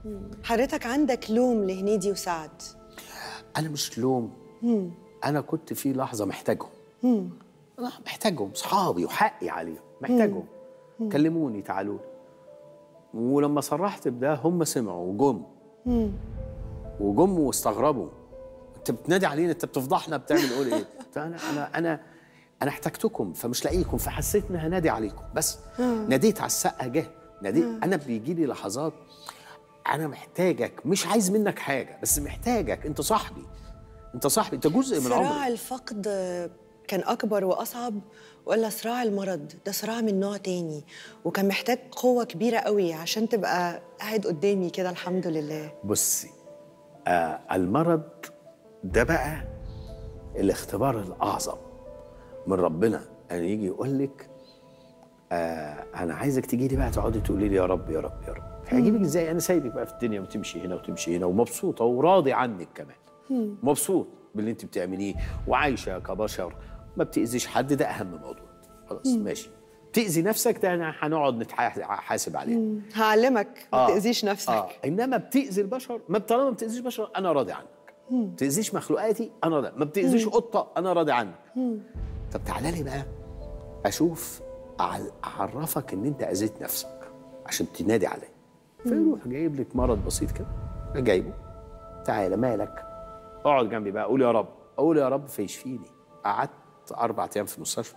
حضرتك عندك لوم لهنيدي وسعد انا مش لوم انا كنت في لحظه محتاجهم انا محتاجهم صحابي وحقي عليهم محتاجهم كلموني تعالوا لي. ولما صرحت بده هم سمعوا وجم وجم واستغربوا انت بتنادي علينا انت بتفضحنا بتعمل قول ايه قلت انا انا انا انا احتجتكم فمش لاقيكم فحسيت ان هنادي عليكم بس ناديت على السقه جه ناديت انا بيجي لي لحظات انا محتاجك مش عايز منك حاجه بس محتاجك انت صاحبي انت صاحبي انت جزء من صراع عمري الفقد كان أكبر وأصعب ولا صراع المرض ده صراع من نوع تاني وكان محتاج قوة كبيرة قوي عشان تبقى قاعد قدامي كده الحمد لله بصي آه المرض ده بقى الاختبار الاعظم من ربنا ان يجي يقول لك آه انا عايزك تيجي لي بقى تقعدي تقولي لي يا رب يا رب يا رب هجيبك ازاي انا سايبك بقى في الدنيا وتمشي هنا وتمشي هنا ومبسوطه وراضي عنك كمان مبسوط باللي انت بتعمليه وعايشه كبشر ما بتاذيش حد ده اهم موضوع خلاص ماشي تاذي نفسك ده أنا هنقعد نتحاسب عليه هعلمك ما تأذيش نفسك آه. انما بتاذي البشر ما طالما ما بتاذيش بشر انا راضي عنك ما بتاذيش مخلوقاتي انا راضي ما بتاذيش قطه انا راضي عنك طب تعالى لي بقى اشوف أع- اعرفك ان انت اذيت نفسك عشان تنادي عليا فيروح جايب لك مرض بسيط كده جايبه تعالى مالك اقعد جنبي بقى قول يا رب اقول يا رب فيشفيني قعدت اربع ايام في المستشفى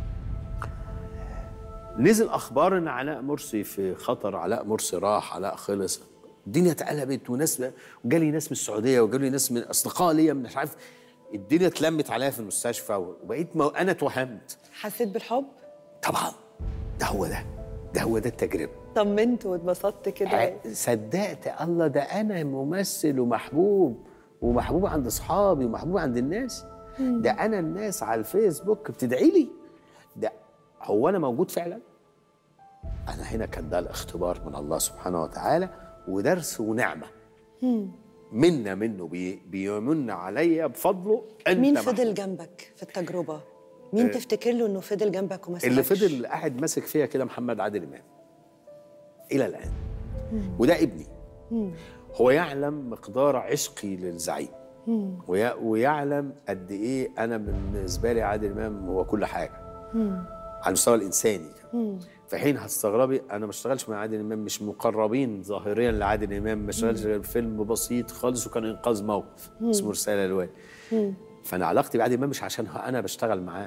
نزل اخبار ان علاء مرسي في خطر علاء مرسي راح علاء خلص الدنيا اتقلبت وناس وجالي ناس من السعوديه وجالي ناس من اصدقاء ليا من مش عارف الدنيا اتلمت عليا في المستشفى وبقيت مو... انا اتوهمت حسيت بالحب طبعا ده هو ده ده هو ده التجربه طمنت واتبسطت كده ع- صدقت الله ده انا ممثل ومحبوب ومحبوب عند اصحابي ومحبوب عند الناس ده انا الناس على الفيسبوك بتدعي لي ده هو انا موجود فعلا انا هنا كان ده الاختبار من الله سبحانه وتعالى ودرس ونعمه منا منه بي بيمن عليا بفضله انت مين محبوب. فضل جنبك في التجربة؟ مين تفتكر له انه فضل جنبك وما اللي سابكش؟ فضل قاعد ماسك فيا كده محمد عادل امام الى الان وده ابني هو يعلم مقدار عشقي للزعيم ويا- ويعلم قد ايه انا بالنسبه لي عادل امام هو كل حاجه على المستوى الانساني كمان. في حين هتستغربي انا ما اشتغلش مع عادل امام مش مقربين ظاهريا لعادل امام ما اشتغلش غير فيلم بسيط خالص وكان انقاذ موقف اسمه رساله الوالد فانا علاقتي بعادل امام مش عشان انا بشتغل معاه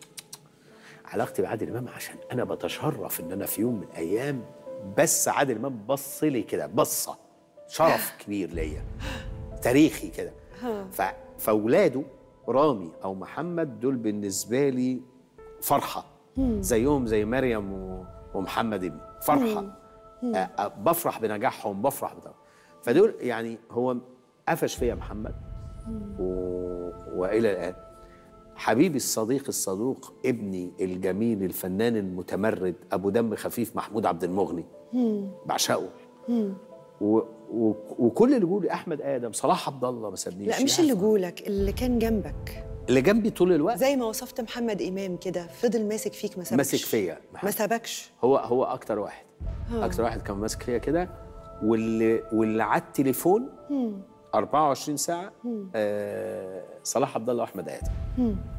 علاقتي بعادل امام عشان انا بتشرف ان انا في يوم من الايام بس عادل امام بص لي كده بصه شرف كبير ليا تاريخي كده ف... فاولاده رامي او محمد دول بالنسبه لي فرحه زيهم زي مريم و... ومحمد ابني فرحه أ... أ... بفرح بنجاحهم بفرح بده فدول يعني هو قفش فيا محمد و... والى الان حبيبي الصديق الصدوق ابني الجميل الفنان المتمرد ابو دم خفيف محمود عبد المغني بعشقه و... و... وكل اللي بيقولوا احمد ادم صلاح عبد الله ما سابنيش لا مش يا اللي أخي. جولك اللي كان جنبك اللي جنبي طول الوقت زي ما وصفت محمد امام كده فضل ماسك فيك ما سابكش ماسك فيا ما محمد. سابكش هو هو اكتر واحد اكتر واحد كان ماسك فيا كده واللي واللي على التليفون 24 ساعه آه صلاح عبد الله واحمد ادم